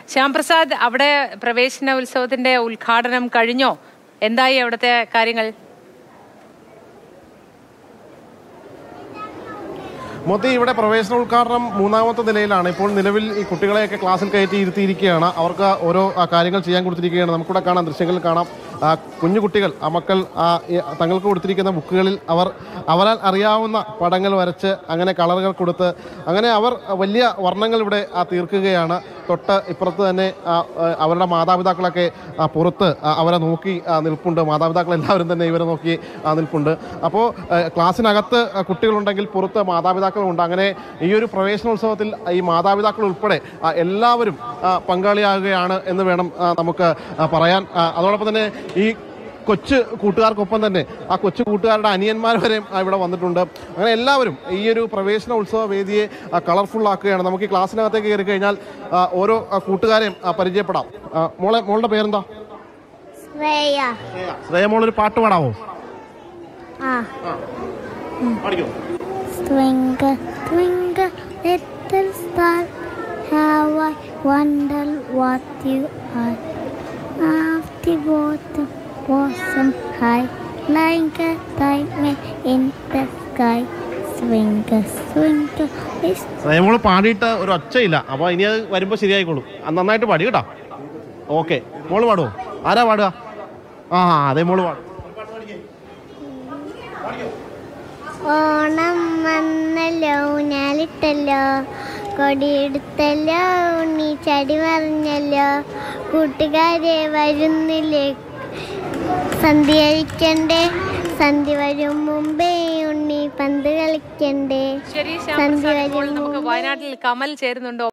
ശ്യാംപ്രസാദ് അവിടെ പ്രവേശന ഉത്സവത്തിന്റെ ഉദ്ഘാടനം കഴിഞ്ഞോ എന്തായി അവിടുത്തെ കാര്യങ്ങൾ മൊത്തം ഇവിടെ പ്രവേശന ഉദ്ഘാടനം മൂന്നാമത്തെ നിലയിലാണ് ഇപ്പോൾ നിലവിൽ ഈ കുട്ടികളെയൊക്കെ ക്ലാസ്സിൽ കയറ്റി ഇരുത്തിയിരിക്കുകയാണ് അവർക്ക് ഓരോ ആ, കാര്യങ്ങൾ ചെയ്യാൻ കൊടുത്തിരിക്കുകയാണ് നമുക്കിവിടെ കാണാം ദൃശ്യങ്ങളിൽ കാണാം ആ, കുഞ്ഞു കുട്ടികൾ ആ മക്കൾ ആ, ഈ തങ്ങൾക്ക് കൊടുത്തിരിക്കുന്ന ബുക്കുകളിൽ അവർ അവരാൽ അറിയാവുന്ന പടങ്ങൾ വരച്ച് അങ്ങനെ കളറുകൾ കൊടുത്ത് അങ്ങനെ അവർ വലിയ വർണ്ണങ്ങൾ ഇവിടെ ആ, തീർക്കുകയാണ് തൊട്ട് ഇപ്പുറത്ത് തന്നെ ആ, ആ, അവരുടെ മാതാപിതാക്കളൊക്കെ ആ, പുറത്ത് ആ, അവരെ നോക്കി ആ, നിൽപ്പുണ്ട് മാതാപിതാക്കൾ എല്ലാവരും തന്നെ ഇവരെ നോക്കി ആ, നിൽപ്പുണ്ട് അപ്പോൾ ക്ലാസ്സിനകത്ത് ആ, കുട്ടികളുണ്ടെങ്കിൽ പുറത്ത് മാതാപിതാക്കളുണ്ട് അങ്ങനെ ഈ ഒരു പ്രവേശനോത്സവത്തിൽ ഈ മാതാപിതാക്കൾ ഉൾപ്പെടെ ആ, എല്ലാവരും ആ, പങ്കാളിയാകുകയാണ് എന്ന് വേണം ആ, നമുക്ക് ആ, പറയാൻ ആ, അതോടൊപ്പം തന്നെ ഈ കൊച്ചു കൂട്ടുകാർക്കൊപ്പം തന്നെ ആ കൊച്ചു കൂട്ടുകാരുടെ അനിയന്മാർ വരെ ആ, ഇവിടെ വന്നിട്ടുണ്ട് അങ്ങനെ എല്ലാവരും ഈ ഒരു പ്രവേശന ഉത്സവ വേദിയെ കളർഫുൾ ആക്കുകയാണ് നമുക്ക് ഈ ക്ലാസ്സിനകത്തേക്ക് കയറി കഴിഞ്ഞാൽ ആ, ഓരോ ആ, കൂട്ടുകാരെയും ആ, പരിചയപ്പെടാം ആ, മോളെ മോളുടെ പേരെന്താ ശ്രേയ ശ്രേയ മോളൊരു പാട്ട് പാടാവോ ആ പാടിക്കോ Twinkle, twinkle, little star, how I wonder what you are. Of the bottom, bosom high, like a diamond in the sky. Twinkle, twinkle, is Shreya മോള് പാടിയിട്ട് ഒരു ഒച്ചയില്ല അപ്പോൾ ഇനി അത് വരുമ്പോൾ ശരിയായിക്കോളും അത് നന്നായിട്ട് പാടി കേട്ടോ ഓക്കെ മോള് പാടുവോ ആരാ പാടുക ആ അതെ മോള് പാടും ഓണം വന്നല്ലോ ഊഞ്ഞാലിട്ടല്ലോ കൊടിയെടുത്തല്ലോ ഉണ്ണി ചടി മറിഞ്ഞല്ലോ കൂട്ടുകാരെ വരുന്നില്ലേ സന്ധ്യ കഴിക്കണ്ടേ സന്ധ്യ വരും മുമ്പേ ഉണ്ണി പന്ത് കളിക്കണ്ടേ ശരി സന്ധ്യ ശ്യാംപ്രസാദ് ഇപ്പോൾ വരും നമുക്ക് മുമ്പേ വയനാട്ടിൽ കമൽ ചേരുന്നുണ്ടോ